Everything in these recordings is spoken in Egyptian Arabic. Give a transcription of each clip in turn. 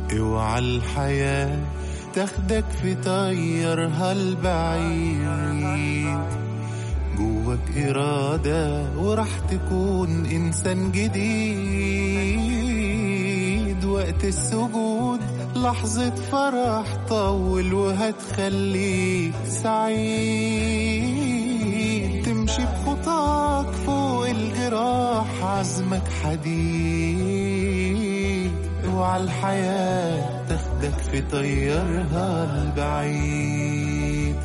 اوعى الحياة تاخدك في طيرها البعيد جواك إرادة وراح تكون إنسان جديد وقت السجود لحظة فرح طول وهتخليك سعيد تمشي بخطاك فوق الجراح عزمك حديد اوعى الحياة تاخدك في طيرها البعيد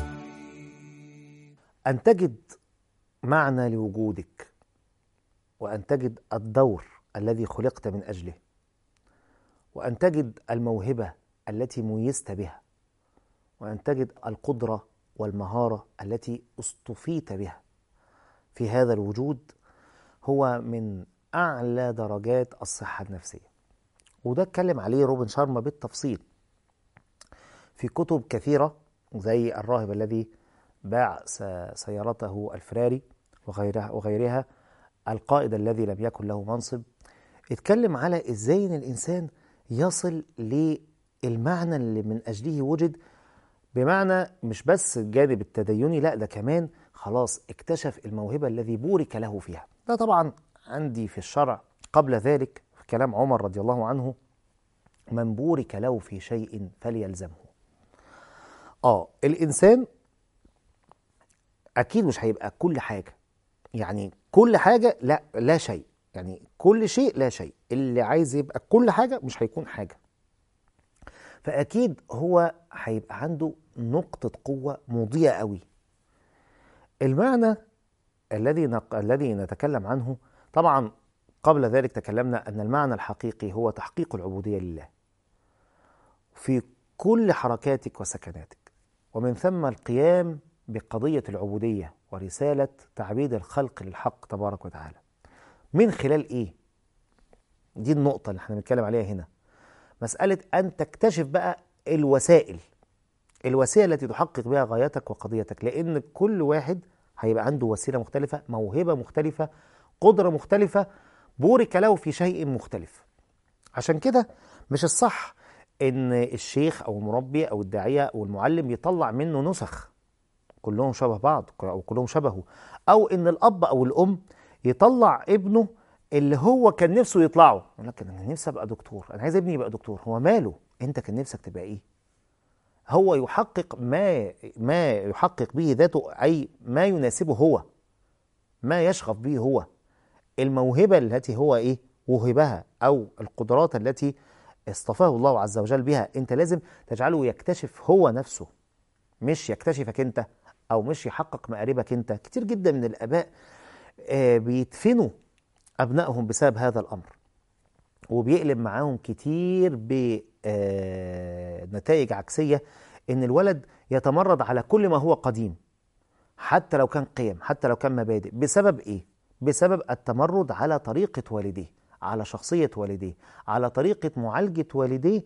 أن تجد معنى لوجودك وأن تجد الدور الذي خلقت من أجله وأن تجد الموهبة التي ميزت بها وأن تجد القدرة والمهارة التي اصطفيت بها في هذا الوجود هو من أعلى درجات الصحة النفسية وده اتكلم عليه روبن شارما بالتفصيل في كتب كثيرة زي الراهب الذي باع س- سيارته الفراري وغيرها وغيرها القائد الذي لم يكن له منصب اتكلم على ازاي ان الانسان يصل للمعنى اللي من اجله وجد بمعنى مش بس الجانب التديني لا ده كمان خلاص اكتشف الموهبة الذي بورك له فيها ده طبعا عندي في الشرع قبل ذلك في كلام عمر رضي الله عنه من بورك له في شيء فليلزمه اه الانسان اكيد مش هيبقى كل حاجه يعني كل حاجه لا لا شيء يعني كل شيء لا شيء اللي عايز يبقى كل حاجه مش هيكون حاجه فاكيد هو هيبقى عنده نقطه قوه مضيئه قوي المعنى الذي نق... الذي نتكلم عنه طبعا قبل ذلك تكلمنا ان المعنى الحقيقي هو تحقيق العبوديه لله في كل حركاتك وسكناتك ومن ثم القيام بقضيه العبوديه ورساله تعبيد الخلق للحق تبارك وتعالى من خلال ايه دي النقطه اللي احنا بنتكلم عليها هنا مساله ان تكتشف بقى الوسائل الوسيله التي تحقق بها غايتك وقضيتك لان كل واحد هيبقى عنده وسيله مختلفه موهبه مختلفه قدره مختلفه بورك له في شيء مختلف عشان كده مش الصح ان الشيخ او المربي او الداعيه او المعلم يطلع منه نسخ كلهم شبه بعض او كلهم شبهه او ان الاب او الام يطلع ابنه اللي هو كان نفسه يطلعه يقول لك انا نفسي ابقى دكتور انا عايز ابني يبقى دكتور هو ماله انت كان نفسك تبقى ايه هو يحقق ما ما يحقق به ذاته اي ما يناسبه هو ما يشغف به هو الموهبه التي هو ايه وهبها او القدرات التي اصطفاه الله عز وجل بها انت لازم تجعله يكتشف هو نفسه مش يكتشفك انت او مش يحقق مآربك انت كتير جدا من الاباء آه، بيدفنوا ابنائهم بسبب هذا الامر وبيقلب معاهم كتير بنتائج عكسيه ان الولد يتمرد على كل ما هو قديم حتى لو كان قيم حتى لو كان مبادئ بسبب ايه بسبب التمرد على طريقه والديه على شخصيه والديه على طريقه معالجه والديه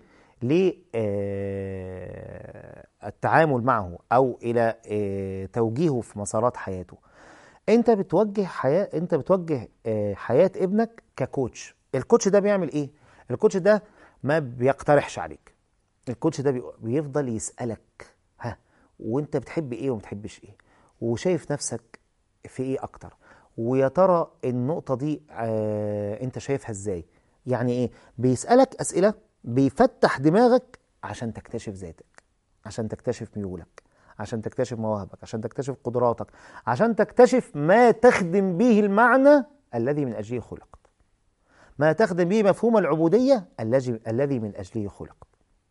للتعامل معه او الى آه، توجيهه في مسارات حياته انت بتوجه حياه انت بتوجه آه، حياه ابنك ككوتش الكوتش ده بيعمل ايه الكوتش ده ما بيقترحش عليك الكوتش ده بي- بيفضل يسالك ها وانت بتحب ايه وما بتحبش ايه وشايف نفسك في ايه اكتر ويا ترى النقطه دي آه انت شايفها ازاي يعني ايه بيسالك اسئله بيفتح دماغك عشان تكتشف ذاتك عشان تكتشف ميولك عشان تكتشف مواهبك عشان تكتشف قدراتك عشان تكتشف ما تخدم به المعنى الذي من اجله خلقت ما تخدم به مفهوم العبوديه الذي الذي من اجله خلقت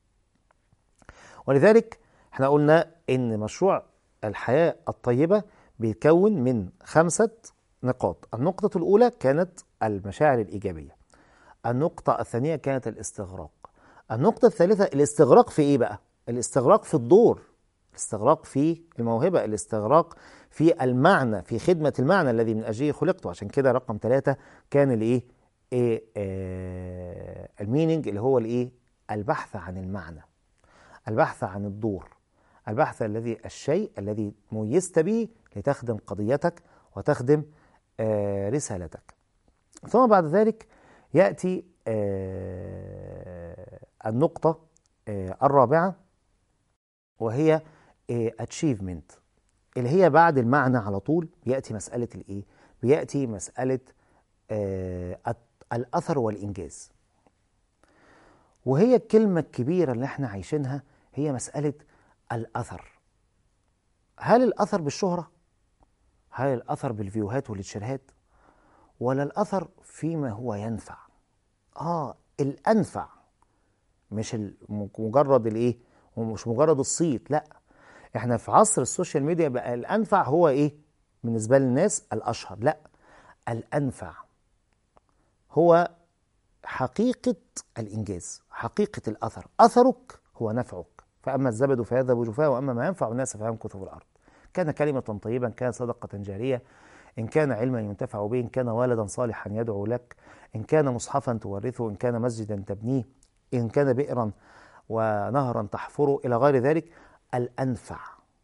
ولذلك احنا قلنا ان مشروع الحياه الطيبه بيتكون من خمسه نقاط النقطه الاولى كانت المشاعر الايجابيه النقطه الثانيه كانت الاستغراق النقطه الثالثه الاستغراق في ايه بقى الاستغراق في الدور الاستغراق في الموهبه الاستغراق في المعنى في خدمه المعنى الذي من اجله خلقت وعشان كده رقم ثلاثة كان الايه ايه آه الميننج اللي هو الايه البحث عن المعنى البحث عن الدور البحث الذي الشيء الذي ميزت به لتخدم قضيتك وتخدم آه رسالتك ثم بعد ذلك ياتي آه النقطة آه، الرابعة وهي achievement اللي هي بعد المعنى على طول بيأتي مسألة الإيه؟ بيأتي مسألة آه، الت- الأثر والإنجاز وهي الكلمة الكبيرة اللي احنا عايشينها هي مسألة الأثر هل الأثر بالشهرة؟ هل الأثر بالفيوهات والإتشارهات؟ ولا الأثر فيما هو ينفع؟ آه الأنفع مش ال- مجرد الإيه؟ ومش مجرد الصيت لا احنا في عصر السوشيال ميديا بقى الأنفع هو إيه؟ بالنسبة للناس الأشهر لا الأنفع هو حقيقة الإنجاز حقيقة الأثر أثرك هو نفعك فأما الزبد فيذهب جفاء وأما ما ينفع الناس فيمكث في الأرض كان كلمة طيبة كان صدقة جارية إن كان علما ينتفع به إن كان والدا صالحا يدعو لك إن كان مصحفا تورثه إن كان مسجدا تبنيه إن كان بئرا ونهرا تحفره إلى غير ذلك الأنفع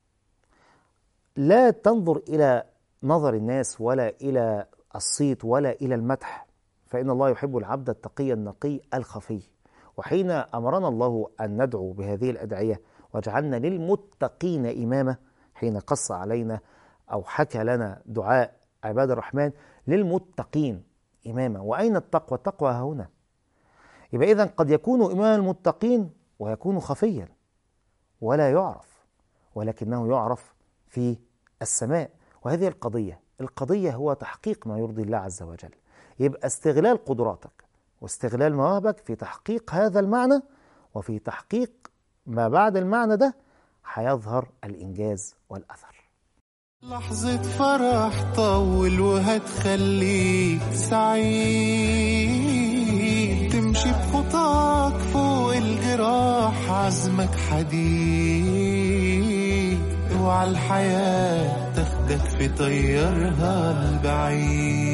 لا تنظر إلى نظر الناس ولا إلى الصيت ولا إلى المدح فإن الله يحب العبد التقي النقي الخفي وحين أمرنا الله أن ندعو بهذه الأدعية وجعلنا للمتقين إماما حين قص علينا أو حكى لنا دعاء عباد الرحمن للمتقين إماما وأين التقوى التقوى ها هنا يبقى إذن قد يكون إمام المتقين ويكون خفيا ولا يعرف ولكنه يعرف في السماء وهذه القضية القضية هو تحقيق ما يرضي الله عز وجل يبقى استغلال قدراتك واستغلال مواهبك في تحقيق هذا المعنى وفي تحقيق ما بعد المعنى ده هيظهر الإنجاز والأثر لحظة فرح طول وهتخليك سعيد تمشي بخطاك فوق الجراح عزمك حديد اوعى الحياة تاخدك في طيرها البعيد